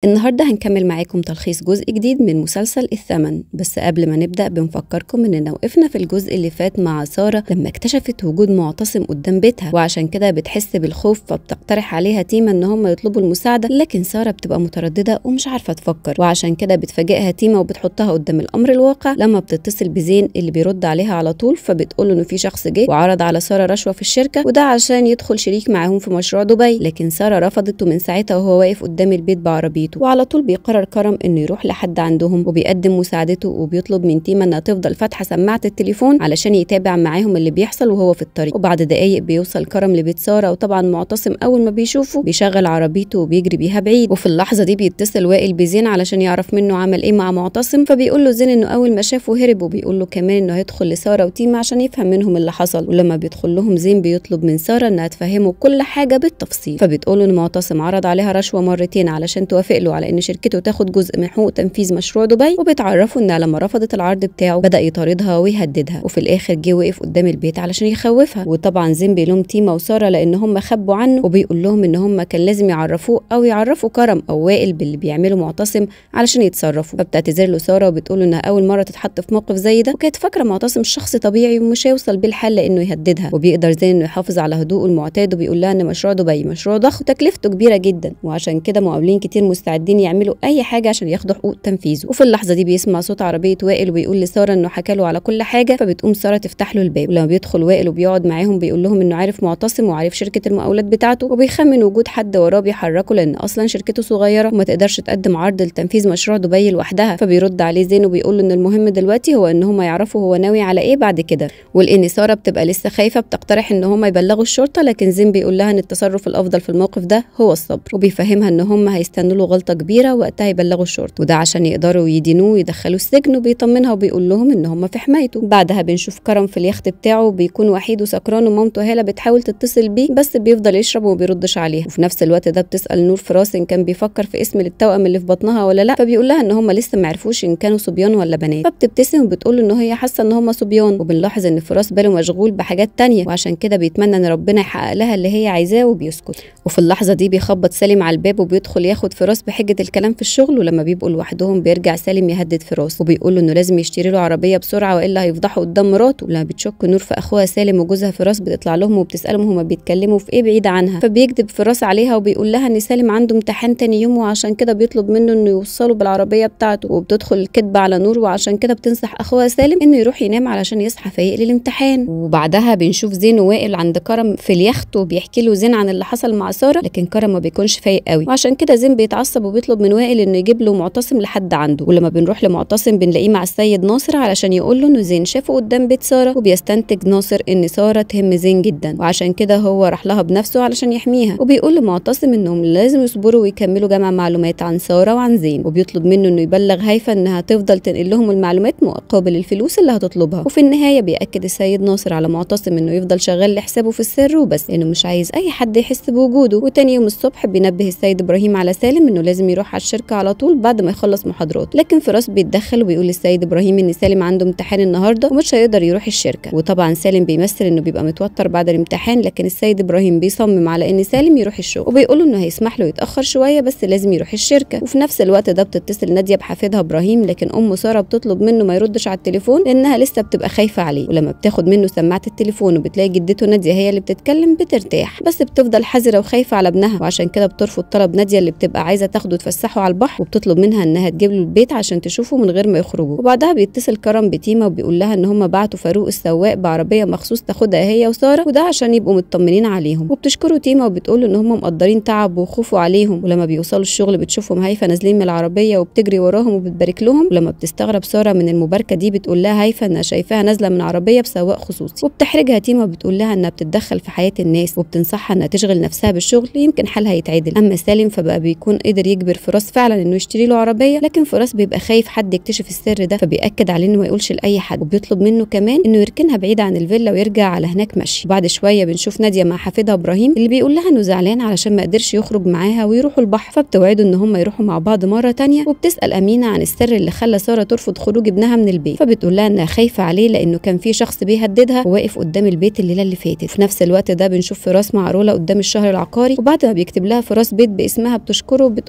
النهارده هنكمل معاكم تلخيص جزء جديد من مسلسل الثمن بس قبل ما نبدا بنفكركم اننا وقفنا في الجزء اللي فات مع ساره لما اكتشفت وجود معتصم قدام بيتها وعشان كده بتحس بالخوف فبتقترح عليها تيما ان هم يطلبوا المساعده لكن ساره بتبقى متردده ومش عارفه تفكر وعشان كده بتفاجئها تيما وبتحطها قدام الامر الواقع لما بتتصل بزين اللي بيرد عليها على طول فبتقول له انه في شخص جه وعرض على ساره رشوه في الشركه وده عشان يدخل شريك معاهم في مشروع دبي لكن ساره رفضت ومن ساعتها وهو واقف قدام البيت بعربيته وعلى طول بيقرر كرم انه يروح لحد عندهم وبيقدم مساعدته وبيطلب من تيما انها تفضل فاتحه سماعه التليفون علشان يتابع معاهم اللي بيحصل وهو في الطريق وبعد دقايق بيوصل كرم لبيت ساره وطبعا معتصم اول ما بيشوفه بيشغل عربيته وبيجري بيها بعيد وفي اللحظه دي بيتصل وائل بزين علشان يعرف منه عمل ايه مع معتصم فبيقول له زين انه اول ما شافه هرب وبيقول له كمان انه هيدخل لساره وتيما عشان يفهم منهم اللي حصل ولما بيدخل لهم زين بيطلب من ساره انها تفهمه كل حاجه بالتفصيل فبتقول له ان معتصم عرض عليها رشوه مرتين علشان توافق له على ان شركته تاخد جزء من حقوق تنفيذ مشروع دبي وبتعرفه انها لما رفضت العرض بتاعه بدا يطاردها ويهددها وفي الاخر جه وقف قدام البيت علشان يخوفها وطبعا زين بيلوم تيما وساره لان هم خبوا عنه وبيقول لهم ان هم كان لازم يعرفوه او يعرفوا كرم او وائل باللي بيعمله معتصم علشان يتصرفوا فبتعتذر له ساره وبتقول له انها اول مره تتحط في موقف زي ده وكانت فاكره معتصم شخص طبيعي ومش هيوصل بيه الحل لانه يهددها وبيقدر زين انه يحافظ على هدوءه المعتاد وبيقول لها ان مشروع دبي مشروع ضخم وتكلفته كبيره جدا وعشان كده مقاولين كتير مستعدين يعملوا اي حاجه عشان ياخدوا حقوق تنفيذه وفي اللحظه دي بيسمع صوت عربيه وائل وبيقول لساره انه حكى له على كل حاجه فبتقوم ساره تفتح له الباب ولما بيدخل وائل وبيقعد معاهم بيقول لهم انه عارف معتصم وعارف شركه المقاولات بتاعته وبيخمن وجود حد وراه بيحركه لان اصلا شركته صغيره وما تقدرش تقدم عرض لتنفيذ مشروع دبي لوحدها فبيرد عليه زين وبيقول له ان المهم دلوقتي هو ان هم يعرفوا هو ناوي على ايه بعد كده ولان ساره بتبقى لسه خايفه بتقترح ان هم يبلغوا الشرطه لكن زين بيقول لها ان التصرف الافضل في الموقف ده هو الصبر وبيفهمها ان هم هيستنوا له غلطه كبيره وقتها يبلغوا الشرطه وده عشان يقدروا يدينوه ويدخلوه السجن وبيطمنها وبيقول لهم ان هم في حمايته بعدها بنشوف كرم في اليخت بتاعه بيكون وحيد وسكران ومامته هاله بتحاول تتصل بيه بس بيفضل يشرب وما بيردش عليها وفي نفس الوقت ده بتسال نور فراس ان كان بيفكر في اسم للتوأم اللي في بطنها ولا لا فبيقول لها ان هم لسه ما عرفوش ان كانوا صبيان ولا بنات فبتبتسم وبتقول له ان هي حاسه ان هم صبيان وبنلاحظ ان فراس باله مشغول بحاجات تانية وعشان كده بيتمنى ان ربنا يحقق لها اللي هي عايزاه وبيسكت وفي اللحظه دي بيخبط سالم على الباب وبيدخل ياخد فراس بحجه الكلام في الشغل ولما بيبقوا لوحدهم بيرجع سالم يهدد فراس وبيقول له انه لازم يشتري له عربيه بسرعه والا هيفضحه قدام مراته ولما بتشك نور في اخوها سالم وجوزها فراس بتطلع لهم وبتسالهم هما بيتكلموا في ايه بعيد عنها فبيكذب فراس عليها وبيقول لها ان سالم عنده امتحان تاني يوم وعشان كده بيطلب منه انه يوصله بالعربيه بتاعته وبتدخل الكذبه على نور وعشان كده بتنصح اخوها سالم انه يروح ينام علشان يصحى فايق للامتحان وبعدها بنشوف زين ووائل عند كرم في اليخت وبيحكي له زين عن اللي حصل مع ساره لكن كرم ما بيكونش فايق قوي وعشان كده زين بيتعصب وبيطلب من وائل انه يجيب له معتصم لحد عنده ولما بنروح لمعتصم بنلاقيه مع السيد ناصر علشان يقول له انه زين شافه قدام بيت ساره وبيستنتج ناصر ان ساره تهم زين جدا وعشان كده هو راح لها بنفسه علشان يحميها وبيقول لمعتصم انهم لازم يصبروا ويكملوا جمع معلومات عن ساره وعن زين وبيطلب منه انه يبلغ هيفا انها تفضل تنقل لهم المعلومات مقابل الفلوس اللي هتطلبها وفي النهايه بياكد السيد ناصر على معتصم انه يفضل شغال لحسابه في السر وبس لانه مش عايز اي حد يحس بوجوده وتاني يوم الصبح بينبه السيد ابراهيم على سالم انه لازم يروح على الشركه على طول بعد ما يخلص محاضراته لكن فراس بيتدخل وبيقول للسيد ابراهيم ان سالم عنده امتحان النهارده ومش هيقدر يروح الشركه وطبعا سالم بيمثل انه بيبقى متوتر بعد الامتحان لكن السيد ابراهيم بيصمم على ان سالم يروح الشغل وبيقول له انه هيسمح له يتاخر شويه بس لازم يروح الشركه وفي نفس الوقت ده بتتصل ناديه بحفيدها ابراهيم لكن ام ساره بتطلب منه ما يردش على التليفون لانها لسه بتبقى خايفه عليه ولما بتاخد منه سماعه التليفون وبتلاقي جدته ناديه هي اللي بتتكلم بترتاح بس بتفضل حذره وخايفه على ابنها وعشان كده بترفض طلب ناديه اللي بتبقى عايزه تاخده تفسحه على البحر وبتطلب منها انها تجيب له البيت عشان تشوفه من غير ما يخرجوا وبعدها بيتصل كرم بتيما وبيقول لها ان هم بعتوا فاروق السواق بعربيه مخصوص تاخدها هي وساره وده عشان يبقوا مطمنين عليهم وبتشكره تيما وبتقول ان هم مقدرين تعب وخوفوا عليهم ولما بيوصلوا الشغل بتشوفهم هيفا نازلين من العربيه وبتجري وراهم وبتبارك لهم ولما بتستغرب ساره من المباركه دي بتقول لها هيفا انها شايفاها نازله من عربيه بسواق خصوصي وبتحرجها تيما وبتقول لها انها بتتدخل في حياه الناس وبتنصحها انها تشغل نفسها بالشغل يمكن حالها يتعدل اما سالم فبقى بيكون قدر يجبر فراس فعلا انه يشتري له عربيه لكن فراس بيبقى خايف حد يكتشف السر ده فبياكد عليه انه ما يقولش لاي حد وبيطلب منه كمان انه يركنها بعيد عن الفيلا ويرجع على هناك مشي وبعد شويه بنشوف ناديه مع حفيدها ابراهيم اللي بيقول لها انه زعلان علشان ما قدرش يخرج معاها ويروحوا البحر فبتوعده ان هم يروحوا مع بعض مره تانية وبتسال امينه عن السر اللي خلى ساره ترفض خروج ابنها من البيت فبتقول لها انها خايفه عليه لانه كان في شخص بيهددها وواقف قدام البيت الليله اللي فاتت في نفس الوقت ده بنشوف فراس مع رولا قدام الشهر العقاري وبعد ما بيكتب لها فراس بيت باسمها بتشكره وبتقول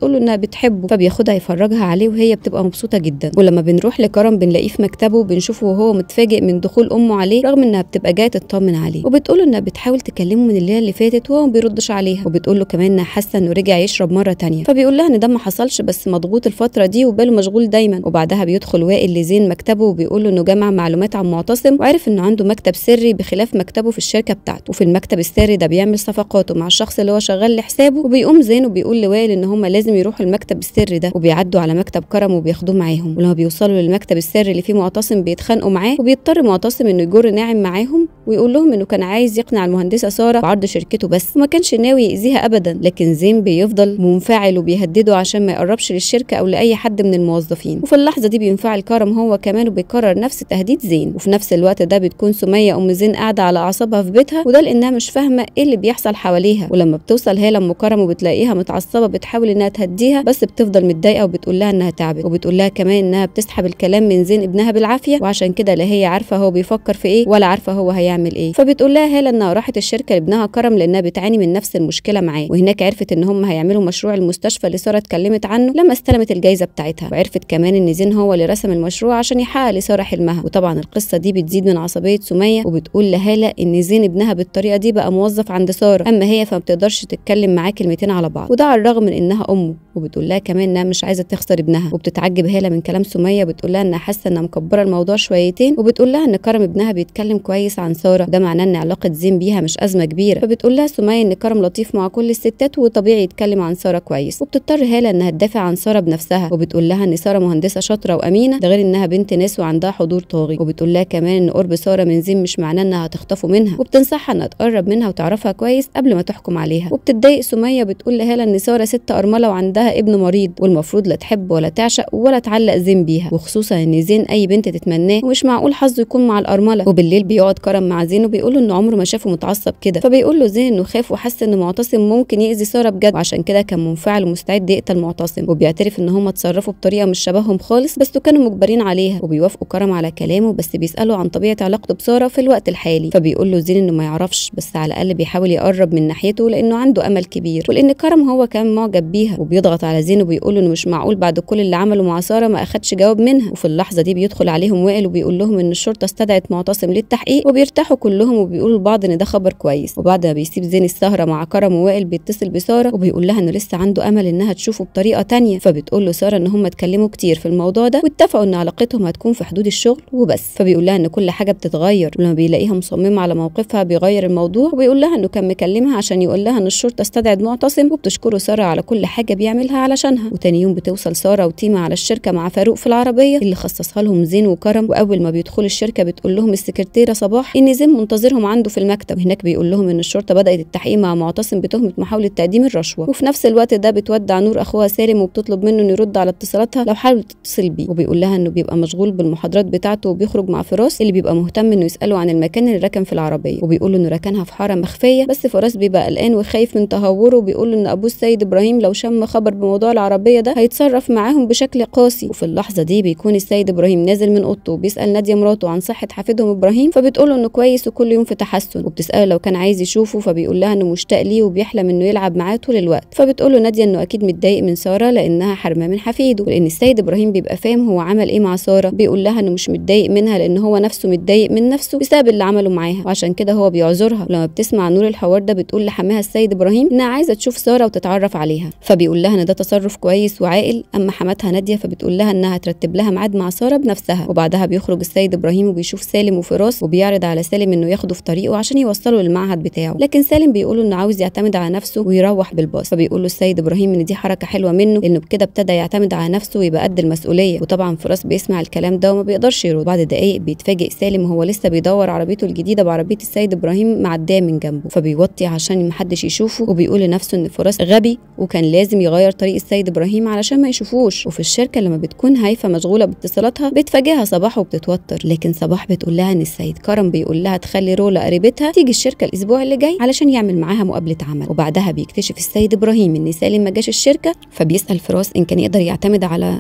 وبتقول له انها بتحبه فبياخدها يفرجها عليه وهي بتبقى مبسوطه جدا ولما بنروح لكرم بنلاقيه في مكتبه بنشوفه وهو متفاجئ من دخول امه عليه رغم انها بتبقى جايه تطمن عليه وبتقول له انها بتحاول تكلمه من الليله اللي فاتت وهو ما بيردش عليها وبتقول له كمان انها حاسه انه رجع يشرب مره تانية فبيقول لها ان ده ما حصلش بس مضغوط الفتره دي وباله مشغول دايما وبعدها بيدخل وائل لزين مكتبه وبيقول له انه جمع معلومات عن معتصم وعرف انه عنده مكتب سري بخلاف مكتبه في الشركه بتاعته وفي المكتب السري ده بيعمل صفقاته مع الشخص اللي هو شغال لحسابه وبيقوم زين وبيقول لوائل ان هم لازم يروحوا المكتب السري ده وبيعدوا على مكتب كرم وبياخدوه معاهم ولما بيوصلوا للمكتب السري اللي فيه معتصم بيتخانقوا معاه وبيضطر معتصم انه يجر ناعم معاهم ويقول لهم انه كان عايز يقنع المهندسه ساره بعرض شركته بس وما كانش ناوي يأذيها ابدا لكن زين بيفضل منفعل وبيهدده عشان ما يقربش للشركه او لاي حد من الموظفين وفي اللحظه دي بينفعل كرم هو كمان وبيكرر نفس تهديد زين وفي نفس الوقت ده بتكون سميه ام زين قاعده على اعصابها في بيتها وده لانها مش فاهمه ايه اللي بيحصل حواليها ولما بتوصل هاله ام كرم وبتلاقيها متعصبه بتحاول انها تهديها بس بتفضل متضايقه وبتقول لها انها تعبت وبتقول لها كمان انها بتسحب الكلام من زين ابنها بالعافيه وعشان كده لا هي عارفه هو بيفكر في ايه ولا عارفه هو هيعمل ايه فبتقول لها هاله انها راحت الشركه لابنها كرم لانها بتعاني من نفس المشكله معاه وهناك عرفت ان هم هيعملوا مشروع المستشفى اللي ساره اتكلمت عنه لما استلمت الجائزه بتاعتها وعرفت كمان ان زين هو اللي رسم المشروع عشان يحقق لساره حلمها وطبعا القصه دي بتزيد من عصبيه سميه وبتقول لهاله ان زين ابنها بالطريقه دي بقى موظف عند ساره اما هي فما بتقدرش تتكلم معاه كلمتين على بعض وده على الرغم من انها امه وبتقول لها كمان انها مش عايزه تخسر ابنها وبتتعجب هاله من كلام سميه بتقول لها انها حاسه انها مكبره الموضوع شويتين وبتقول لها ان كرم ابنها بيتكلم كويس عن ساره ده معناه ان علاقه زين بيها مش ازمه كبيره فبتقول لها سميه ان كرم لطيف مع كل الستات وطبيعي يتكلم عن ساره كويس وبتضطر هاله انها تدافع عن ساره بنفسها وبتقول لها ان ساره مهندسه شاطره وامينه ده غير انها بنت ناس وعندها حضور طاغي وبتقول لها كمان ان قرب ساره من زين مش معناه انها هتخطفه منها وبتنصحها انها تقرب منها وتعرفها كويس قبل ما تحكم عليها وبتتضايق سميه بتقول لهاله ان ساره ست ارمله وعندها ابن مريض والمفروض لا تحب ولا تعشق ولا تعلق زين بيها وخصوصا ان زين اي بنت تتمناه ومش معقول حظه يكون مع الارمله وبالليل بيقعد كرم مع زين وبيقول له انه عمره ما شافه متعصب كده فبيقول له زين انه خاف وحس ان معتصم ممكن يأذي ساره بجد وعشان كده كان منفعل ومستعد يقتل معتصم وبيعترف ان هم اتصرفوا بطريقه مش شبههم خالص بس كانوا مجبرين عليها وبيوافقوا كرم على كلامه بس بيسالوا عن طبيعه علاقته بساره في الوقت الحالي فبيقول له زين انه ما يعرفش بس على الاقل بيحاول يقرب من ناحيته لانه عنده امل كبير ولان كرم هو كان معجب بيها وبيضغط على زين وبيقول انه مش معقول بعد كل اللي عمله مع ساره ما اخدش جواب منها وفي اللحظه دي بيدخل عليهم وائل وبيقول لهم ان الشرطه استدعت معتصم للتحقيق وبيرتاحوا كلهم وبيقولوا لبعض ان ده خبر كويس وبعد ما بيسيب زين السهره مع كرم ووائل بيتصل بساره وبيقول لها انه لسه عنده امل انها تشوفه بطريقه تانية فبتقول له ساره ان هم اتكلموا كتير في الموضوع ده واتفقوا ان علاقتهم هتكون في حدود الشغل وبس فبيقول لها ان كل حاجه بتتغير ولما بيلاقيها مصممه على موقفها بيغير الموضوع وبيقول لها انه كان مكلمها عشان يقول لها ان الشرطه استدعت معتصم وبتشكره ساره على كل حاجه بيعملها علشانها وتاني يوم بتوصل ساره وتيما على الشركه مع فاروق في العربيه اللي خصصها لهم زين وكرم واول ما بيدخلوا الشركه بتقول لهم السكرتيره صباح ان زين منتظرهم عنده في المكتب هناك بيقول لهم ان الشرطه بدات التحقيق مع معتصم بتهمه محاوله تقديم الرشوه وفي نفس الوقت ده بتودع نور اخوها سالم وبتطلب منه انه يرد على اتصالاتها لو حاولت تتصل بيه وبيقول لها انه بيبقى مشغول بالمحاضرات بتاعته وبيخرج مع فراس اللي بيبقى مهتم انه يساله عن المكان اللي ركن في العربيه وبيقول انه ركنها في حاره مخفيه بس فراس بيبقى قلقان وخايف من تهوره وبيقول ان ابوه السيد ابراهيم لو شم خبر بموضوع العربيه ده هيتصرف معاهم بشكل قاسي وفي اللحظه دي بيكون السيد ابراهيم نازل من اوضته وبيسال ناديه مراته عن صحه حفيدهم ابراهيم فبتقول انه كويس وكل يوم في تحسن وبتساله لو كان عايز يشوفه فبيقول لها انه مشتاق ليه وبيحلم انه يلعب معاه طول الوقت فبتقول له ناديه انه اكيد متضايق من ساره لانها حرمه من حفيده ولان السيد ابراهيم بيبقى فاهم هو عمل ايه مع ساره بيقول لها انه مش متضايق منها لان هو نفسه متضايق من نفسه بسبب اللي عمله معاها وعشان كده هو بيعذرها ولما بتسمع نور الحوار ده بتقول لحماها السيد ابراهيم انها عايزه تشوف ساره وتتعرف عليها فبيقول لها ان ده تصرف كويس وعاقل اما حماتها ناديه فبتقول لها انها هترتب لها ميعاد مع ساره بنفسها وبعدها بيخرج السيد ابراهيم وبيشوف سالم وفراس وبيعرض على سالم انه ياخده في طريقه عشان يوصله للمعهد بتاعه لكن سالم بيقول انه عاوز يعتمد على نفسه ويروح بالباص فبيقول له السيد ابراهيم ان دي حركه حلوه منه لانه بكده ابتدى يعتمد على نفسه ويبقى قد المسؤوليه وطبعا فراس بيسمع الكلام ده وما بيقدرش يرد بعد دقايق بيتفاجئ سالم وهو لسه بيدور عربيته الجديده بعربيه السيد ابراهيم معديه من جنبه فبيوطي عشان محدش يشوفه وبيقول لنفسه ان فراس غبي وكان لازم يغير طريق السيد ابراهيم علشان ما يشوفوش وفي الشركه لما بتكون هايفه مشغوله باتصالاتها بتفاجئها صباح وبتتوتر لكن صباح بتقول لها ان السيد كرم بيقول لها تخلي رولا قريبتها تيجي الشركه الاسبوع اللي جاي علشان يعمل معاها مقابله عمل وبعدها بيكتشف السيد ابراهيم ان سالم ما جاش الشركه فبيسال فراس ان كان يقدر يعتمد على فراس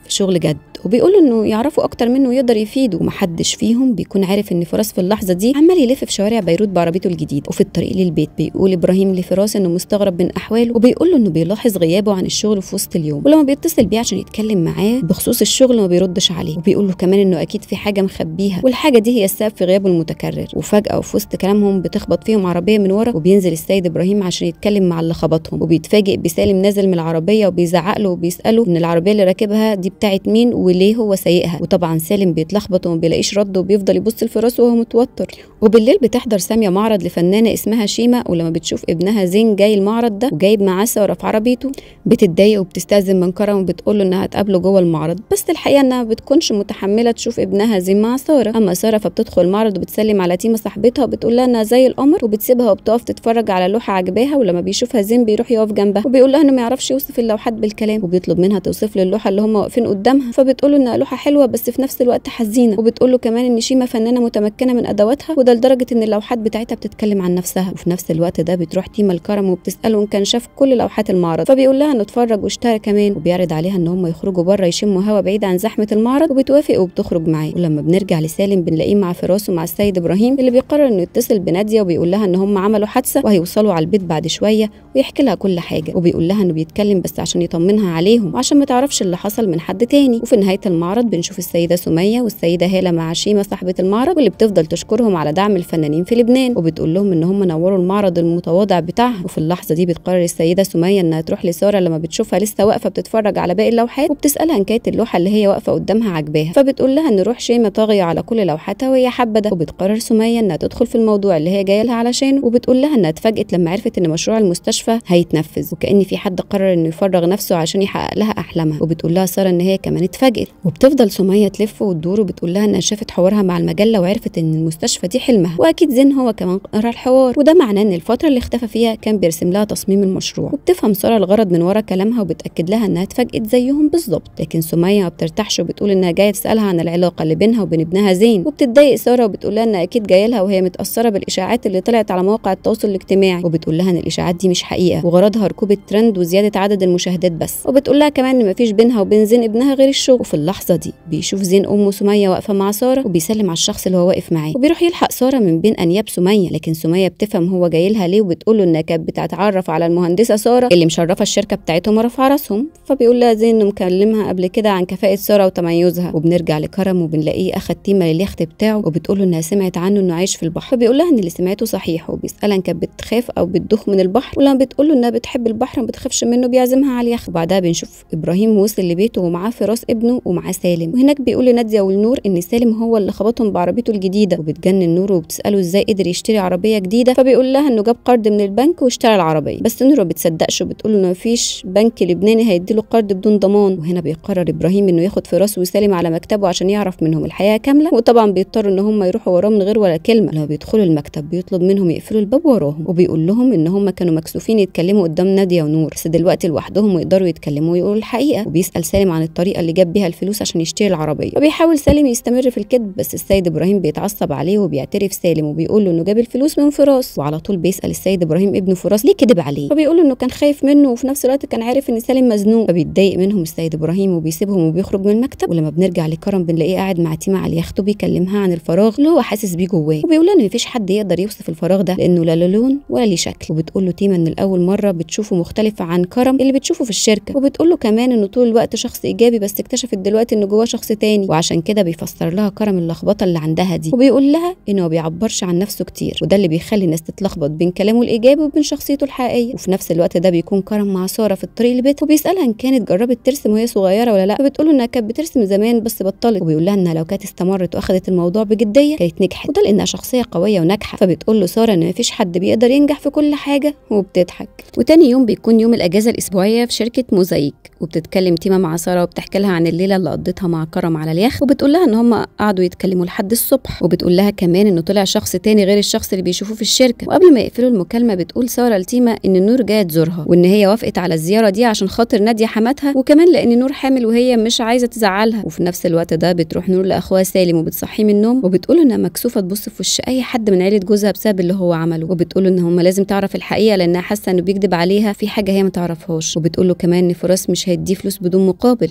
في شغل جد وبيقول انه يعرفوا اكتر منه يقدر يفيده ومحدش فيهم بيكون عارف ان فراس في اللحظه دي عمال يلف في شوارع بيروت بعربيته الجديده وفي الطريق للبيت بيقول ابراهيم لفراس انه مستغرب من احواله وبيقول له انه بيلاحظ غيابه عن الشغل في وسط اليوم ولما بيتصل بيه عشان يتكلم معاه بخصوص الشغل ما بيردش عليه وبيقول له كمان انه اكيد في حاجه مخبيها والحاجه دي هي السبب في غيابه المتكرر وفجاه وفي وسط كلامهم بتخبط فيهم عربيه من ورا وبينزل السيد ابراهيم عشان يتكلم مع اللي خبطهم وبيتفاجئ بسالم نازل من العربيه وبيزعق له وبيساله ان العربيه اللي راكبها دي بتاعت مين وليه هو سايقها وطبعا سالم بيتلخبط وما بيلاقيش رد وبيفضل يبص لفراسه وهو متوتر وبالليل بتحضر ساميه معرض لفنانه اسمها شيماء ولما بتشوف ابنها زين جاي المعرض ده وجايب معاه ساره في عربيته بتتضايق وبتستاذن من كرم وبتقول له انها هتقابله جوه المعرض بس الحقيقه انها بتكونش متحمله تشوف ابنها زين مع ساره اما ساره فبتدخل المعرض وبتسلم على تيمه صاحبتها وبتقول لها انها زي القمر وبتسيبها وبتقف تتفرج على لوحه عجباها ولما بيشوفها زين بيروح يقف جنبها وبيقول لها انه ما يعرفش يوصف اللوحات بالكلام وبيطلب منها توصف له اللوحه اللي هم واقفين قدامها فبتقول له انها لوحه حلوه بس في نفس الوقت حزينه وبتقول له كمان ان شيماء فنانه متمكنه من ادواتها وده لدرجه ان اللوحات بتاعتها بتتكلم عن نفسها وفي نفس الوقت ده بتروح تيما الكرم وبتساله ان كان شاف كل لوحات المعرض فبيقول لها انه اتفرج واشترى كمان وبيعرض عليها ان هم يخرجوا بره يشموا هوا بعيد عن زحمه المعرض وبتوافق وبتخرج معاه ولما بنرجع لسالم بنلاقيه مع فراس ومع السيد ابراهيم اللي بيقرر انه يتصل بناديه وبيقول لها ان هم عملوا حادثه وهيوصلوا على البيت بعد شويه ويحكي لها كل حاجه وبيقول لها انه بيتكلم بس عشان يطمنها عليهم وعشان ما تعرفش اللي حصل من حد تاني وفي نهايه المعرض بنشوف السيده سميه والسيده هاله مع شيماء صاحبه المعرض واللي بتفضل تشكرهم على دعم الفنانين في لبنان وبتقول لهم ان هم نوروا المعرض المتواضع بتاعها وفي اللحظه دي بتقرر السيده سميه انها تروح لساره لما بتشوفها لسه واقفه بتتفرج على باقي اللوحات وبتسالها ان كانت اللوحه اللي هي واقفه قدامها عجباها فبتقول لها ان روح شيماء طاغيه على كل لوحاتها وهي حابه ده وبتقرر سميه انها تدخل في الموضوع اللي هي جايه لها علشانه وبتقول لها انها اتفاجئت لما عرفت ان مشروع المستشفى هيتنفذ وكان في حد قرر انه يفرغ نفسه عشان يحقق لها احلامها وبتقول لها ساره ان هي كمان اتفاجئت وبتفضل سميه تلف وتدور وبتقول لها انها شافت حوارها مع المجله وعرفت ان المستشفى دي حلمها واكيد زين هو كمان قرا الحوار وده معناه ان الفتره اللي اختفى فيها كان بيرسم لها تصميم المشروع وبتفهم ساره الغرض من ورا كلامها وبتاكد لها انها اتفاجئت زيهم بالظبط لكن سميه ما بترتاحش وبتقول انها جايه تسالها عن العلاقه اللي بينها وبين ابنها زين وبتتضايق ساره وبتقول لها انها اكيد جايه لها وهي متاثره بالاشاعات اللي طلعت على مواقع التواصل الاجتماعي وبتقول لها ان الاشاعات دي مش حقيقه وغرضها ركوب الترند وزياده عدد المشاهدات بس وبتقول لها كمان ان مفيش بينها وبين زين ابنها غير الشغل وفي اللحظه دي بيشوف زين امه سميه واقفه مع ساره وبيسلم على الشخص اللي هو واقف معاه وبيروح يلحق ساره من بين انياب سميه لكن سميه بتفهم هو جاي لها ليه وبتقول له انها كانت بتتعرف على المهندسه ساره اللي مشرفه الشركه بتاعتهم ورافعه راسهم فبيقول لها زين انه مكلمها قبل كده عن كفاءه ساره وتميزها وبنرجع لكرم وبنلاقيه اخد تيمه لليخت بتاعه وبتقول له انها سمعت عنه انه عايش في البحر فبيقول لها ان اللي سمعته صحيح وبيسالها ان كانت بتخاف او بتدوخ من البحر ولما بتقول له انها بتحب البحر ما بتخافش منه بيعزمها على اليخت وبعدها بنشوف ابراهيم وصل لبيته ومعاه فراس ابنه ومعاه سالم وهناك بيقول لناديه والنور ان سالم هو اللي خبطهم بعربيته الجديده وبتجنن نور وبتساله ازاي قدر يشتري عربيه جديده فبيقول لها انه جاب قرض من البنك واشترى العربيه بس نور ما بتصدقش وبتقول له مفيش بنك لبناني هيديله قرض بدون ضمان وهنا بيقرر ابراهيم انه ياخد فراس وسالم على مكتبه عشان يعرف منهم الحياه كامله وطبعا بيضطروا ان هم يروحوا وراه من غير ولا كلمه لما بيدخلوا المكتب بيطلب منهم يقفلوا الباب وراهم وبيقول لهم ان هم كانوا مكسوفين يتكلموا قدام ناديه ونور بس دلوقتي لوحدهم ويقدروا يتكلموا ويقولوا الحقيقه وبيسال سالم عن الطريقه اللي جاب بيها الفلوس عشان يشتري العربيه وبيحاول سالم يستمر في الكذب بس السيد ابراهيم بيتعصب عليه وبيعترف سالم وبيقول له انه جاب الفلوس من فراس وعلى طول بيسال السيد ابراهيم ابن فراس ليه كذب عليه فبيقول انه كان خايف منه وفي نفس الوقت كان عارف ان سالم مزنوق فبيتضايق منهم السيد ابراهيم وبيسيبهم وبيخرج من المكتب ولما بنرجع لكرم بنلاقيه قاعد مع تيما على اليخت وبيكلمها عن الفراغ اللي هو حاسس بيه جواه وبيقول لها ان مفيش حد يقدر يوصف الفراغ ده لانه لا له لون ولا ليه شكل وبتقول له تيما ان الاول مره بتشوفه مختلف عن كرم اللي بتشوفه في الشركه وبتقول له كمان انه طول الوقت شخص ايجابي بس اكتشفت دلوقتي انه جواه شخص تاني وعشان كده بيفسر لها كرم اللخبطه اللي عندها دي وبيقول لها انه ما بيعبرش عن نفسه كتير وده اللي بيخلي الناس تتلخبط بين كلامه الايجابي وبين شخصيته الحقيقيه وفي نفس الوقت ده بيكون كرم مع ساره في الطريق لبيتها وبيسالها ان كانت جربت ترسم وهي صغيره ولا لا فبتقول له انها كانت بترسم زمان بس بطلت وبيقول لها انها لو كانت استمرت واخدت الموضوع بجديه كانت نجحت وده لانها شخصيه قويه وناجحه فبتقول له ساره ان مفيش حد بيقدر ينجح في كل حاجه وبتضحك وتاني يوم بيكون يوم الاجازه الاسبوعيه في شركه موزايك وبتتكلم تيما مع ساره وبتحكي لها عن الليله اللي قضيتها مع كرم على اليخت وبتقول لها ان هم قعدوا يتكلموا لحد الصبح وبتقول لها كمان انه طلع شخص تاني غير الشخص اللي بيشوفوه في الشركه وقبل ما يقفلوا المكالمه بتقول ساره لتيما ان نور جايه تزورها وان هي وافقت على الزياره دي عشان خاطر ناديه حماتها وكمان لان نور حامل وهي مش عايزه تزعلها وفي نفس الوقت ده بتروح نور لاخوها سالم وبتصحيه من النوم وبتقول انها مكسوفه تبص في وش اي حد من عيله جوزها بسبب اللي هو عمله وبتقول ان هم لازم تعرف الحقيقه لانها حاسه انه بيكذب عليها في حاجه هي ما تعرفهاش وبتقول له كمان ان فراس مش هيديه فلوس بدون مقابل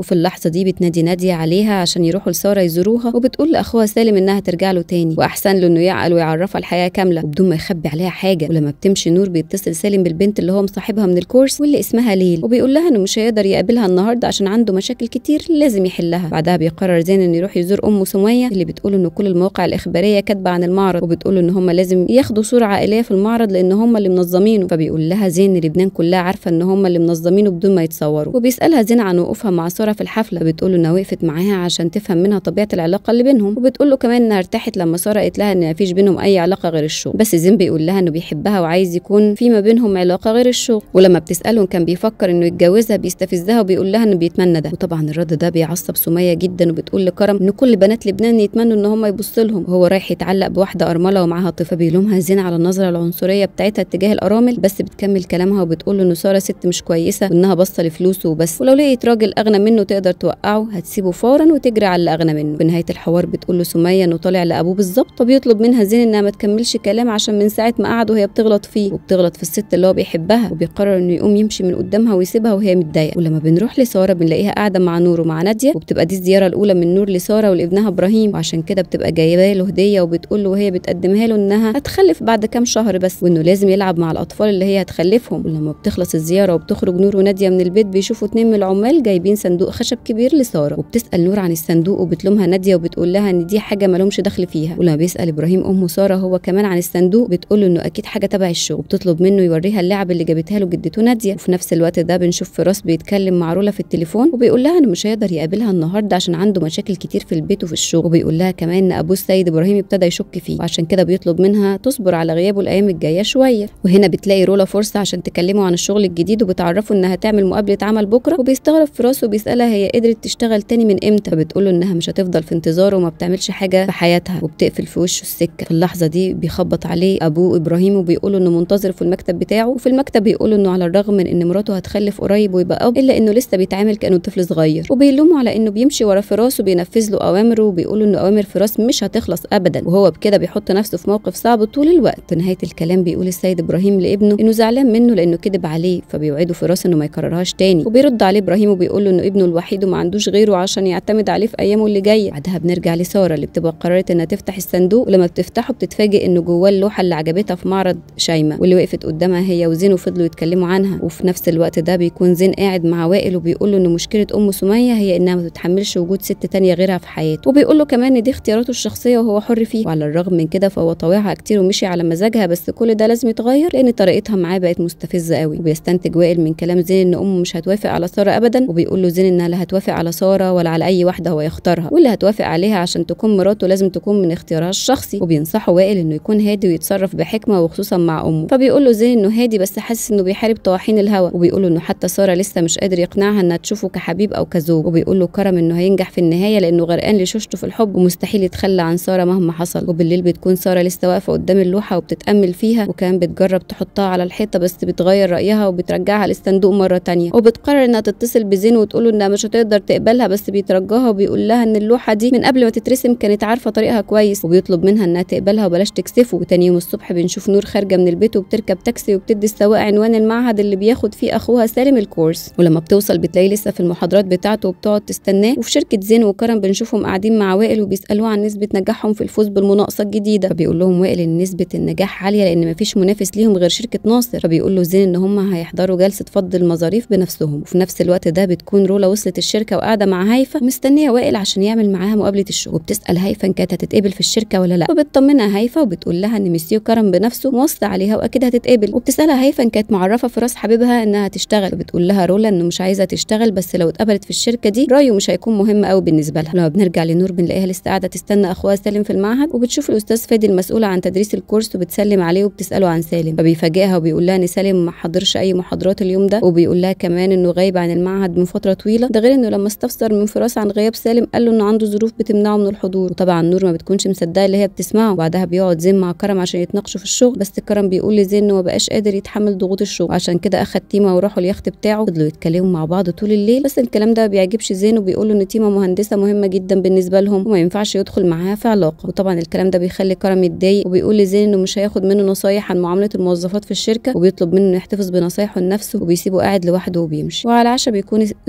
وفي اللحظه دي بتنادي ناديه عليها عشان يروحوا لساره يزوروها وبتقول لاخوها سالم انها ترجع له تاني واحسن له انه يعقل ويعرفها الحياه كامله وبدون ما يخبي عليها حاجه ولما بتمشي نور بيتصل سالم بالبنت اللي هو مصاحبها من الكورس واللي اسمها ليل وبيقول لها انه مش هيقدر يقابلها النهارده عشان عنده مشاكل كتير لازم يحلها بعدها بيقرر زين انه يروح يزور امه سميه اللي بتقول انه كل المواقع الاخباريه كاتبه عن المعرض وبتقول ان هم لازم ياخدوا صوره عائليه في المعرض لان هم اللي منظمينه فبيقول لها زين لبنان كلها عارفه ان هم اللي منظمينه بدون ما يتصوروا وبيسالها زين عن وقوفها مع ساره في الحفله بتقول له انها وقفت معاها عشان تفهم منها طبيعه العلاقه اللي بينهم وبتقول له كمان انها ارتاحت لما ساره قالت لها ان مفيش بينهم اي علاقه غير الشغل بس زين بيقول لها انه بيحبها وعايز يكون في ما بينهم علاقه غير الشغل ولما بتساله كان بيفكر انه يتجوزها بيستفزها وبيقول لها انه بيتمنى ده وطبعا الرد ده بيعصب سميه جدا وبتقول لكرم ان كل بنات لبنان يتمنوا ان هم يبصوا لهم وهو رايح يتعلق بواحده ارمله ومعاها طفل فبيلومها زين على النظره العنصريه بتاعتها اتجاه الارامل بس بتكمل كلامها وبتقول له ان ساره ست مش كويسه وانها باصه لفلوسه وبس ولو لقيت راجل اغنى منه تقدر توقعه هتسيبه فورا وتجري على اللي اغنى منه في نهايه الحوار بتقول له سميه انه طالع لابوه بالظبط وبيطلب منها زين انها ما تكملش كلام عشان من ساعه ما قعدوا هي بتغلط فيه وبتغلط في الست اللي هو بيحبها وبيقرر انه يقوم يمشي من قدامها ويسيبها وهي متضايقه ولما بنروح لساره بنلاقيها قاعده مع نور ومع ناديه وبتبقى دي الزياره الاولى من نور لساره ولابنها ابراهيم وعشان كده بتبقى جايبه له هديه وبتقول له وهي بتقدمها له انها هتخلف بعد كام شهر بس وانه لازم يلعب مع الاطفال اللي هي هتخلفهم ولما بتخلص الزياره وبتخرج نور وناديه من البيت بيشوفوا اتنين من العمال جايبين صندوق خشب كبير لساره وبتسال نور عن الصندوق وبتلومها ناديه وبتقول لها ان دي حاجه مالهمش دخل فيها ولما بيسال ابراهيم امه ساره هو كمان عن الصندوق بتقول له انه اكيد حاجه تبع الشغل وبتطلب منه يوريها اللعب اللي جابتها له جدته ناديه وفي نفس الوقت ده بنشوف فراس بيتكلم مع رولا في التليفون وبيقول لها انه مش هيقدر يقابلها النهارده عشان عنده مشاكل كتير في البيت وفي الشغل وبيقول لها كمان ان ابوه السيد ابراهيم ابتدى يشك فيه وعشان كده بيطلب منها تصبر على غيابه الايام الجايه شويه وهنا بتلاقي رولا فرصه عشان تكلمه عن الشغل الجديد وبتعرفه انها تعمل مقابله عمل بكره وبيستغرب فراس وبيسالها هي قدرت تشتغل تاني من امتى فبتقول له انها مش هتفضل في انتظاره وما بتعملش حاجه في حياتها وبتقفل في وشه السكه في اللحظه دي بيخبط عليه ابوه ابراهيم وبيقول انه منتظر في المكتب بتاعه وفي المكتب بيقول انه على الرغم من ان مراته هتخلف قريب ويبقى اب الا انه لسه بيتعامل كانه طفل صغير وبيلومه على انه بيمشي ورا فراس وبينفذ له اوامره وبيقول انه اوامر فراس مش هتخلص ابدا وهو بكده بيحط نفسه في موقف صعب طول الوقت في نهايه الكلام بيقول السيد ابراهيم لابنه انه زعلان منه لانه كذب عليه فبيوعده فراس انه ما يكررهاش تاني وبيرد عليه ابراهيم وبيقول له انه ابنه الوحيد وما عندوش غيره عشان يعتمد عليه في ايامه اللي جايه بعدها بنرجع لساره اللي بتبقى قررت انها تفتح الصندوق ولما بتفتحه بتتفاجئ انه جواه اللوحه اللي عجبتها في معرض شيماء واللي وقفت قدامها هي وزين وفضلوا يتكلموا عنها وفي نفس الوقت ده بيكون زين قاعد مع وائل وبيقول له ان مشكله ام سميه هي انها ما بتتحملش وجود ست تانية غيرها في حياته وبيقول له كمان ان دي اختياراته الشخصيه وهو حر فيه وعلى الرغم من كده فهو طاوعها كتير ومشي على مزاجها بس كل ده لازم يتغير لان طريقتها معاه بقت مستفزه قوي وبيستنتج وائل من كلام زين ان امه مش هتوافق على ساره ابدا وبيقول له زين انها لا هتوافق على ساره ولا على اي واحده هو يختارها واللي هتوافق عليها عشان تكون مراته لازم تكون من اختيارها الشخصي وبينصحه وائل انه يكون هادي ويتصرف بحكمه وخصوصا مع امه فبيقول له زين انه هادي بس حاسس انه بيحارب طواحين الهوى وبيقول له انه حتى ساره لسه مش قادر يقنعها انها تشوفه كحبيب او كزوج وبيقول له كرم انه هينجح في النهايه لانه غرقان لشوشته في الحب ومستحيل يتخلى عن ساره مهما حصل وبالليل بتكون ساره لسه واقفه قدام اللوحه وبتتامل فيها وكان بتجرب تحطها على الحيطه بس بتغير رايها وبترجعها للصندوق مره تانية وبتقرر انها تتصل بزين وتقول له انها مش هتقدر تقبلها بس بيترجاها وبيقول لها ان اللوحه دي من قبل ما تترسم كانت عارفه طريقها كويس وبيطلب منها انها تقبلها وبلاش تكسفه وتاني يوم الصبح بنشوف نور خارجه من البيت وبتركب تاكسي وبتدي السواق عنوان المعهد اللي بياخد فيه اخوها سالم الكورس ولما بتوصل بتلاقيه لسه في المحاضرات بتاعته وبتقعد تستناه وفي شركه زين وكرم بنشوفهم قاعدين مع وائل وبيسالوه عن نسبه نجاحهم في الفوز بالمناقصه الجديده فبيقول لهم وائل ان نسبه النجاح عاليه لان مفيش منافس ليهم غير شركه ناصر فبيقول له زين ان هم هيحضروا جلسه فض المظاريف بنفسهم وفي نفس الوقت ده بتكون رولا وصلت الشركه وقاعده مع هيفا مستنيه وائل عشان يعمل معاها مقابله الشغل وبتسال هيفا ان كانت هتتقبل في الشركه ولا لا فبتطمنها هيفا وبتقول لها ان مسيو كرم بنفسه موصى عليها واكيد هتتقبل وبتسالها هيفا ان كانت معرفه في راس حبيبها انها تشتغل فبتقول لها رولا انه مش عايزه تشتغل بس لو اتقبلت في الشركه دي رايه مش هيكون مهم قوي بالنسبه لها لما بنرجع لنور بنلاقيها لسه قاعده تستنى اخوها سالم في المعهد وبتشوف الاستاذ فادي المسؤوله عن تدريس الكورس وبتسلم عليه وبتساله عن سالم فبيفاجئها وبيقول لها ان سالم ما حضرش اي محاضرات اليوم ده وبيقول لها كمان انه غايب عن المعهد من فتره طويله ده غير انه لما استفسر من فراس عن غياب سالم قال له انه عنده ظروف بتمنعه من الحضور وطبعا نور ما بتكونش مصدقه اللي هي بتسمعه وبعدها بيقعد زين مع كرم عشان يتناقشوا في الشغل بس كرم بيقول لزين انه ما بقاش قادر يتحمل ضغوط الشغل وعشان كده اخد تيما وراحوا اليخت بتاعه فضلوا يتكلموا مع بعض طول الليل بس الكلام ده ما بيعجبش زين وبيقول له ان تيما مهندسه مهمه جدا بالنسبه لهم وما ينفعش يدخل معاها في علاقه وطبعا الكلام ده بيخلي كرم يتضايق وبيقول لزين انه مش هياخد منه نصايح عن معامله الموظفات في الشركه وبيطلب منه انه يحتفظ بنصايحه لنفسه وبيسيبه قاعد لوحده وبيمشي وعلى العشاء بيكون ابراهيم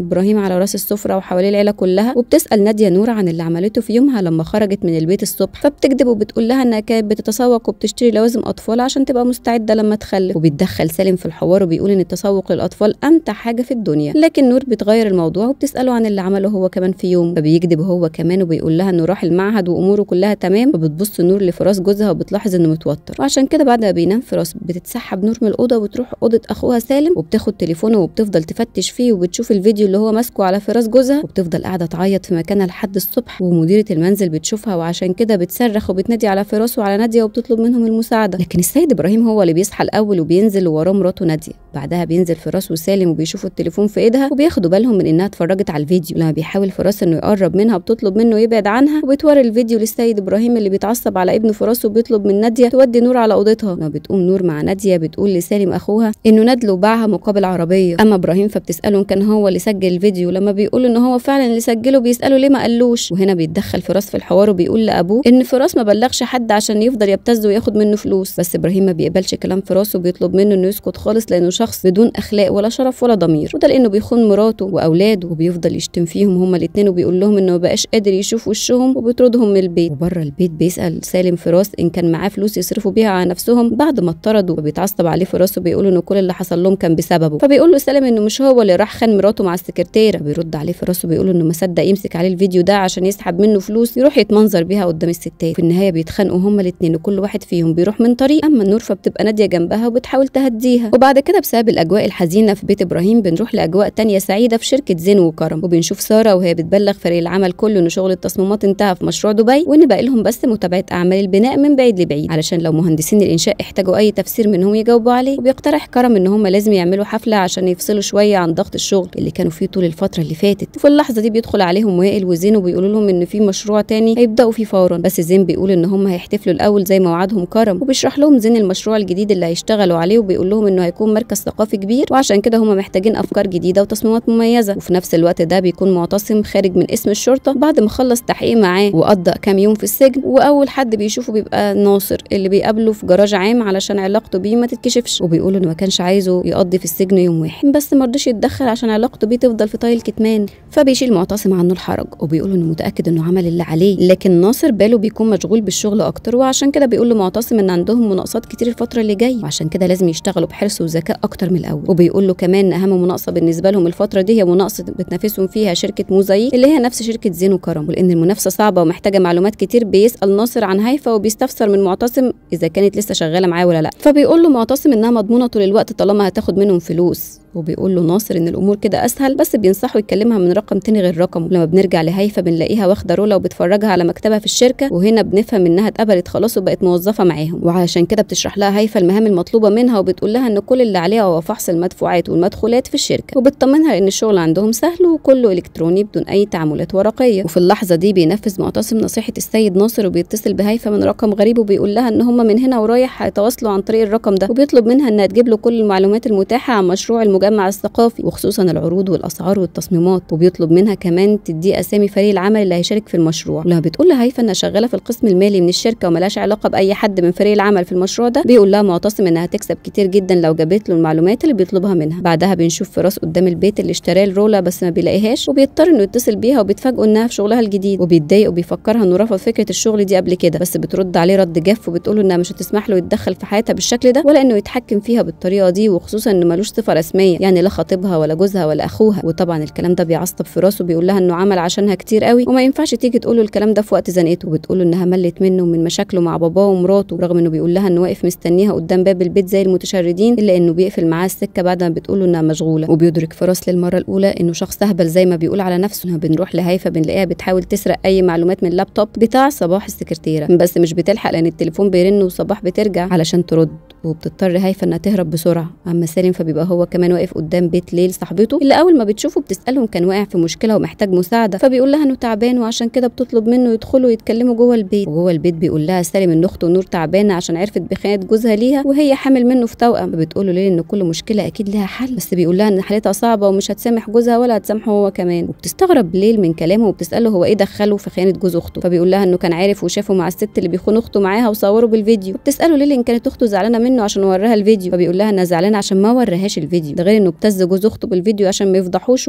على راس السفره وحواليه العيله كلها وبتسال ناديه نور عن اللي عملته في يومها لما خرجت من البيت الصبح فبتكذب وبتقول لها انها كانت بتتسوق وبتشتري لوازم اطفال عشان تبقى مستعده لما تخلف وبيتدخل سالم في الحوار وبيقول ان التسوق للاطفال امتع حاجه في الدنيا لكن نور بتغير الموضوع وبتساله عن اللي عمله هو كمان في يوم فبيكذب هو كمان وبيقول لها انه راح المعهد واموره كلها تمام فبتبص نور لفراس جوزها وبتلاحظ انه متوتر وعشان كده بعد ما بينام فراس بتتسحب نور من الاوضه وتروح اوضه اخوها سالم وبتاخد تليفونه وبتفضل تفتش فيه وبتشوف الفيديو اللي هو ماسكه على فراس جوزها وبتفضل قاعده تعيط في مكانها لحد الصبح ومديره المنزل بتشوفها وعشان كده بتصرخ وبتنادي على فراس وعلى ناديه وبتطلب منهم المساعده لكن السيد ابراهيم هو اللي بيصحى الاول وبينزل وراه مراته ناديه بعدها بينزل فراس وسالم وبيشوفوا التليفون في ايدها وبياخدوا بالهم من انها اتفرجت على الفيديو لما بيحاول فراس انه يقرب منها وبتطلب منه يبعد عنها وبتوري الفيديو للسيد ابراهيم اللي بيتعصب على ابنه فراس وبيطلب من ناديه تودي نور على اوضتها لما بتقوم نور مع ناديه بتقول لسالم اخوها انه نادله باعها مقابل عربيه اما ابراهيم فبتساله ان كان هو اللي سجل الفيديو لما بيقول ان هو فعلا اللي سجله بيساله ليه ما قالوش وهنا بيتدخل فراس في الحوار وبيقول لابوه ان فراس ما بلغش حد عشان يفضل يبتز وياخد منه فلوس بس ابراهيم ما بيقبلش كلام فراس وبيطلب منه انه يسكت خالص لانه شخص بدون اخلاق ولا شرف ولا ضمير وده لانه بيخون مراته واولاده وبيفضل يشتم فيهم هما الاثنين وبيقول لهم انه ما بقاش قادر يشوف وشهم وبيطردهم من البيت وبره البيت بيسال سالم فراس ان كان معاه فلوس يصرفوا بيها على نفسهم بعد ما اتطردوا وبيتعصب عليه فراس وبيقول انه كل اللي حصل لهم كان بسببه فبيقول له سالم انه مش هو اللي راح خان مراته مع السكرتيره بيرد عليه فراس وبيقول انه ما صدق يمسك عليه الفيديو ده عشان يسحب منه فلوس يروح يتمنظر بيها قدام الستات في النهايه بيتخانقوا هما الاثنين وكل واحد فيهم بيروح من طريق اما النور فبتبقى ناديه جنبها وبتحاول تهديها وبعد كده بسبب الاجواء الحزينه في بيت ابراهيم بنروح لاجواء تانية سعيده في شركه زين وكرم وبنشوف ساره وهي بتبلغ فريق العمل كله ان شغل التصميمات انتهى في مشروع دبي وان باقي لهم بس متابعه اعمال البناء من بعيد لبعيد علشان لو مهندسين الانشاء احتاجوا اي تفسير منهم يجاوبوا عليه وبيقترح كرم ان هم لازم يعملوا حفله عشان يفصلوا شويه عن ضغط الشغل اللي كانوا فيه طول الفتره اللي فاتت وفي اللحظه دي بيدخل عليهم وائل وزين وبيقولوا لهم ان في مشروع تاني هيبداوا فيه فورا بس زين بيقول ان هم هيحتفلوا الاول زي ما وعدهم كرم وبيشرح لهم زين المشروع الجديد اللي هيشتغلوا عليه وبيقول لهم انه هيكون مركز ثقافي كبير وعشان كده هم محتاجين افكار جديده وتصميمات مميزه وفي نفس الوقت ده بيكون معتصم خارج من اسم الشرطه بعد ما خلص تحقيق معاه وقضى كام يوم في السجن واول حد بيشوفه بيبقى ناصر اللي بيقابله في جراج عام علشان علاقته بيه ما تتكشفش وبيقول انه ما كانش عايزه يقضي في السجن يوم واحد بس ما رضيش يتدخل عشان علاقته بيه تفضل في طي الكتمان فبيشيل معتصم عنه الحرج وبيقول انه متاكد انه عمل اللي عليه لكن ناصر باله بيكون مشغول بالشغل اكتر وعشان كده بيقول لمعتصم ان عندهم مناقصات كتير الفتره اللي جايه وعشان كده لازم يشتغلوا بحرص وذكاء اكتر من الاول وبيقول له كمان ان اهم مناقصه بالنسبه لهم الفتره دي هي مناقصه بتنافسهم فيها شركه موزايك اللي هي نفس شركه زين وكرم ولان المنافسه صعبه ومحتاجه معلومات كتير بيسال ناصر عن هيفا وبيستفسر من معتصم اذا كانت لسه شغاله معاه ولا لا فبيقول له معتصم انها مضمونه طول الوقت طالما هتاخد منهم فلوس وبيقول له ناصر ان الامور كده اسهل بس بينصحه يكلمها من رقم تاني غير رقمه لما بنرجع لهيفا بنلاقيها واخده رولا وبتفرجها على مكتبها في الشركه وهنا بنفهم انها اتقبلت خلاص وبقت موظفه معاهم وعشان كده بتشرح لها هيفا المهام المطلوبه منها وبتقول لها ان كل اللي عليها هو فحص المدفوعات والمدخولات في الشركه وبتطمنها ان الشغل عندهم سهل وكله الكتروني بدون اي تعاملات ورقيه وفي اللحظه دي بينفذ معتصم نصيحه السيد ناصر وبيتصل بهيفا من رقم غريب وبيقول لها ان هم من هنا ورايح هيتواصلوا عن طريق الرقم ده وبيطلب منها انها تجيب له كل المعلومات المتاحه عن مشروع المجمع الثقافي وخصوصا العروض والاسعار والتصميمات وبيطلب منها كمان تدي اسامي فريق العمل اللي هيشارك في المشروع ولما بتقول لهيفا انها شغاله في القسم المالي من الشركه وملهاش علاقه باي حد من فريق العمل في المشروع ده بيقول لها معتصم انها هتكسب كتير جدا لو جابت له المعلومات اللي بيطلبها منها بعدها بنشوف فراس قدام البيت اللي اشتراه الرولا بس ما بيلاقيهاش وبيضطر انه يتصل بيها وبيتفاجئوا انها في شغلها الجديد وبيتضايق وبيفكرها انه رفض فكره الشغل دي قبل كده بس بترد عليه رد جاف وبتقول انها مش هتسمح له يتدخل في حياتها بالشكل ده ولا انه يتحكم فيها بالطريقه دي وخصوصا انه ملوش صفه رسميه يعني لا خطيبها ولا جوزها ولا اخوها وطبعا الكلام ده بيعصب في راسه بيقول لها انه عمل عشانها كتير قوي وما ينفعش تيجي تقول له الكلام ده في وقت زنقته وبتقول له انها ملت منه ومن مشاكله مع باباه ومراته رغم انه بيقول لها انه واقف مستنيها قدام باب البيت زي المتشردين الا انه بيقفل معاها السكه بعد ما بتقول له انها مشغوله وبيدرك فراس للمره الاولى انه شخص اهبل زي ما بيقول على نفسه بنروح لهيفا بنلاقيها بتحاول تسرق اي معلومات من اللابتوب بتاع صباح السكرتيره بس مش بتلحق لان التليفون بيرن وصباح بترجع علشان ترد وبتضطر هيفا انها تهرب بسرعه اما سالم فبيبقى هو كمان واقف قدام بيت ليل صاحبته اللي اول ما بتشوفه بتسالهم كان واقع في مشكله ومحتاج مساعده فبيقول لها انه تعبان وعشان كده بتطلب منه يدخلوا يتكلموا جوه البيت وجوه البيت بيقول لها سالم ان اخته نور تعبانه عشان عرفت بخيانه جوزها ليها وهي حامل منه في توأم فبتقول له ليل ان كل مشكله اكيد لها حل بس بيقول لها ان حالتها صعبه ومش هتسامح جوزها ولا هتسامحه هو كمان وبتستغرب ليل من كلامه وبتساله هو ايه دخله في خيانه جوز اخته فبيقول لها انه كان عارف وشافه مع الست اللي بيخون اخته معاها وصوره بالفيديو وبتساله ليل ان كانت اخته زعلانه منه عشان وراها الفيديو فبيقول لها انها زعلانه عشان ما ورهاش الفيديو ده غير انه ابتز جوز اخته بالفيديو عشان ما يفضحوش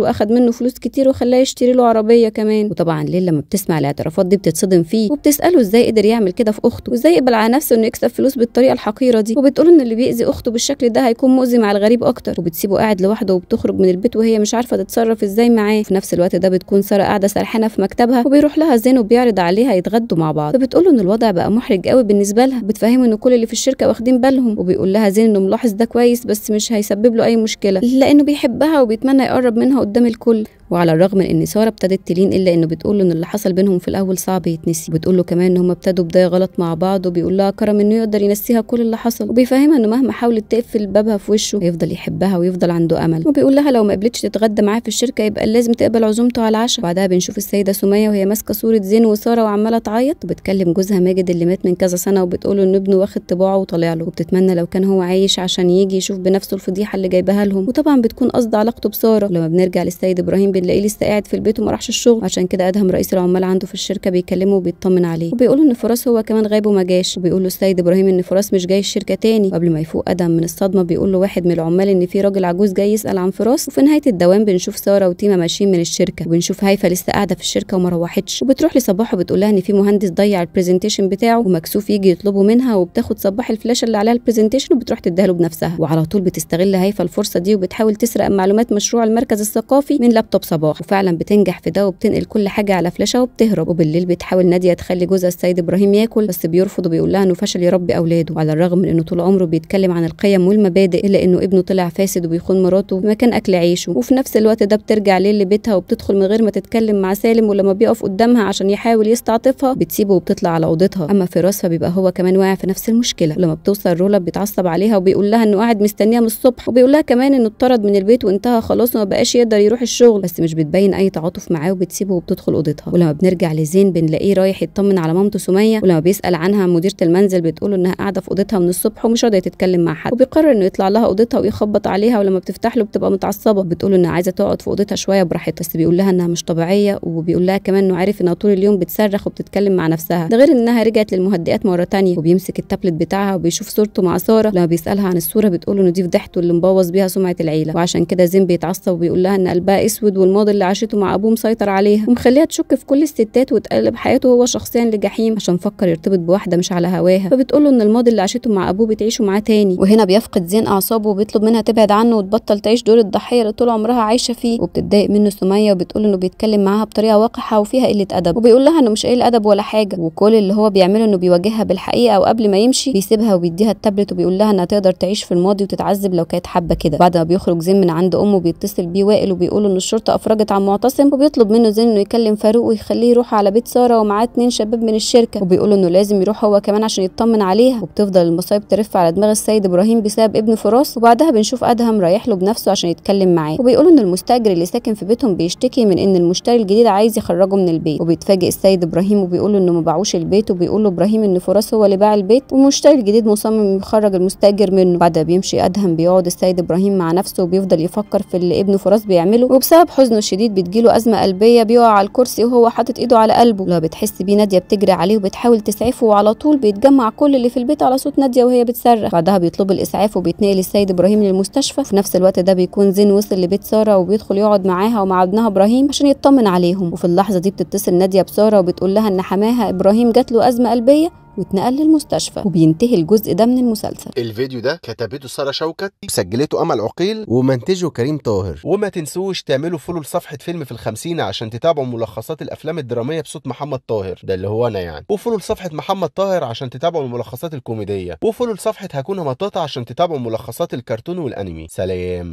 واخد منه فلوس كتير وخلاه يشتري له عربيه كمان وطبعا ليل لما بتسمع الاعترافات دي بتتصدم فيه وبتساله ازاي قدر يعمل كده في اخته وازاي يقبل على نفسه انه يكسب فلوس بالطريقه الحقيره دي وبتقول ان اللي بيأذي اخته بالشكل ده هيكون مؤذي مع الغريب اكتر وبتسيبه قاعد لوحده وبتخرج من البيت وهي مش عارفه تتصرف ازاي معاه في نفس الوقت ده بتكون ساره قاعده سرحانه في مكتبها وبيروح لها زين وبيعرض عليها يتغدوا مع بعض فبتقول له ان الوضع بقى محرج قوي بالنسبه لها بتفهمه ان كل اللي في الشركه واخدين بالهم وبيقول لها زين انه ملاحظ ده كويس بس مش هيسبب له اي مشكله لانه بيحبها وبيتمنى يقرب منها قدام الكل وعلى الرغم من ان ساره ابتدت تلين الا انه بتقول له ان اللي حصل بينهم في الاول صعب يتنسي وبتقول له كمان ان هم ابتدوا بدايه غلط مع بعض وبيقول لها كرم انه يقدر ينسيها كل اللي حصل وبيفهمها انه مهما حاولت تقفل بابها في وشه هيفضل يحبها ويفضل عنده امل وبيقول لها لو ما قبلتش تتغدى معاه في الشركه يبقى لازم تقبل عزومته على العشاء بعدها بنشوف السيده سميه وهي ماسكه صوره زين وساره وعماله تعيط وبتكلم جوزها ماجد اللي مات من كذا سنه وبتقول له ان ابنه واخد طباعه وطالع له وبتتمنى لو كان هو عايش عشان يجي يشوف بنفسه الفضيحه اللي جايبها لهم وطبعا بتكون قصد علاقته بساره لما بنرجع للسيد ابراهيم بنلاقيه لسه قاعد في البيت وما راحش الشغل عشان كده ادهم رئيس العمال عنده في الشركه بيكلمه وبيطمن عليه وبيقول ان فراس هو كمان غايب وما جاش وبيقول له السيد ابراهيم ان فراس مش جاي الشركه تاني وقبل ما يفوق ادهم من الصدمه بيقول له واحد من العمال ان في راجل عجوز جاي يسال عن فراس وفي نهايه الدوام بنشوف ساره وتيما ماشيين من الشركه وبنشوف هيفا لسه قاعده في الشركه وما روحتش وبتروح لصباح وبتقول لها ان في مهندس ضيع البرزنتيشن بتاعه ومكسوف يجي يطلبه منها وبتاخد صباح الفلاشه اللي عليها البرزنتيشن وبتروح تديها له بنفسها وعلى طول بتستغل هيفا الفرصه دي وبتحاول تسرق معلومات مشروع المركز الثقافي من لابتوب صباح وفعلا بتنجح في ده وبتنقل كل حاجه على فلاشه وبتهرب وبالليل بتحاول ناديه تخلي جوزها السيد ابراهيم ياكل بس بيرفض وبيقول لها انه فشل يربي اولاده وعلى الرغم من انه طول عمره بيتكلم عن القيم والمبادئ الا انه ابنه طلع فاسد وبيخون مراته في مكان اكل عيشه وفي نفس الوقت ده بترجع ليل لبيتها وبتدخل من غير ما تتكلم مع سالم ولما بيقف قدامها عشان يحاول يستعطفها بتسيبه وبتطلع على اوضتها اما فراس فبيبقى هو كمان واقع في نفس المشكله ولما بتوصل رولا بيتعصب عليها وبيقول لها انه قاعد مستنيها من الصبح وبيقول لها كمان انه اتطرد من البيت وانتهى خلاص وما بقاش يقدر يروح الشغل بس مش بتبين اي تعاطف معاه وبتسيبه وبتدخل اوضتها ولما بنرجع لزين بنلاقيه رايح يطمن على مامته سميه ولما بيسال عنها مديره المنزل بتقول انها قاعده في اوضتها من الصبح ومش راضيه تتكلم مع حد وبيقرر انه يطلع لها اوضتها ويخبط عليها ولما بتفتح له بتبقى متعصبه بتقول انها عايزه تقعد في اوضتها شويه براحتها بس بيقول لها انها مش طبيعيه وبيقول لها كمان انه عارف انها طول اليوم بتصرخ وبتتكلم مع نفسها ده غير انها رجعت للمهدئات مره تانية وبيمسك التابلت بتاعها وبيشوف صورته مع ساره لما بيسالها عن الصوره بتقول انه دي فضحته اللي مبوظ بيها سمعه العيله وعشان كده زين بيتعصب وبيقول لها ان قلبها اسود والماضي اللي عاشته مع ابوه مسيطر عليها ومخليها تشك في كل الستات وتقلب حياته هو شخصيا لجحيم عشان فكر يرتبط بواحده مش على هواها فبتقول له ان الماضي اللي عاشته مع ابوه بتعيشه معاه تاني وهنا بيفقد زين اعصابه وبيطلب منها تبعد عنه وتبطل تعيش دور الضحيه اللي طول عمرها عايشه فيه وبتتضايق منه سميه وبتقول انه بيتكلم معاها بطريقه وقحه وفيها قله ادب وبيقول لها انه مش قليل ادب ولا حاجه وكل اللي هو بيعمله انه بيواجهها بالحقيقه وقبل ما يمشي بيسيبها وبيديها التابلت وبيقول لها انها تقدر تعيش في الماضي وتتعذب لو كانت حابه كده بعد ما بيخرج زين من عند امه بيتصل بيه وائل وبيقول ان الشرطه افرجت عن معتصم وبيطلب منه زين انه يكلم فاروق ويخليه يروح على بيت ساره ومعاه اتنين شباب من الشركه وبيقول انه لازم يروح هو كمان عشان يطمن عليها وبتفضل المصايب ترف على دماغ السيد ابراهيم بسبب ابن فراس وبعدها بنشوف ادهم رايح له بنفسه عشان يتكلم معاه وبيقولوا ان المستاجر اللي ساكن في بيتهم بيشتكي من ان المشتري الجديد عايز يخرجه من البيت وبيتفاجئ السيد ابراهيم وبيقول له انه ما باعوش البيت وبيقول له ابراهيم ان فراس هو اللي باع البيت والمشتري الجديد مصمم يخرج المستاجر منه بعدها بيمشي ادهم بيقعد السيد ابراهيم مع نفسه وبيفضل يفكر في اللي ابنه فراس بيعمله وبسبب حزنه الشديد بتجيله ازمه قلبيه بيقع على الكرسي وهو حاطط ايده على قلبه لو بتحس بيه ناديه بتجري عليه وبتحاول تسعفه وعلى طول بيتجمع كل اللي في البيت على صوت ناديه وهي بتصرخ بعدها بيطلب الاسعاف وبيتنقل السيد ابراهيم للمستشفى في نفس الوقت ده بيكون زين وصل لبيت ساره وبيدخل يقعد معاها ومع ابنها ابراهيم عشان يطمن عليهم وفي اللحظه دي بتتصل ناديه بساره وبتقول لها ان حماها ابراهيم جات له ازمه قلبيه واتنقل للمستشفى وبينتهي الجزء ده من المسلسل الفيديو ده كتبته ساره شوكت سجلته امل عقيل ومنتجه كريم طاهر وما تنسوش تعملوا فولو لصفحه فيلم في الخمسين عشان تتابعوا ملخصات الافلام الدراميه بصوت محمد طاهر ده اللي هو انا يعني وفولو لصفحه محمد طاهر عشان تتابعوا الملخصات الكوميديه وفولو لصفحه هكون مطاطا عشان تتابعوا ملخصات الكرتون والانمي سلام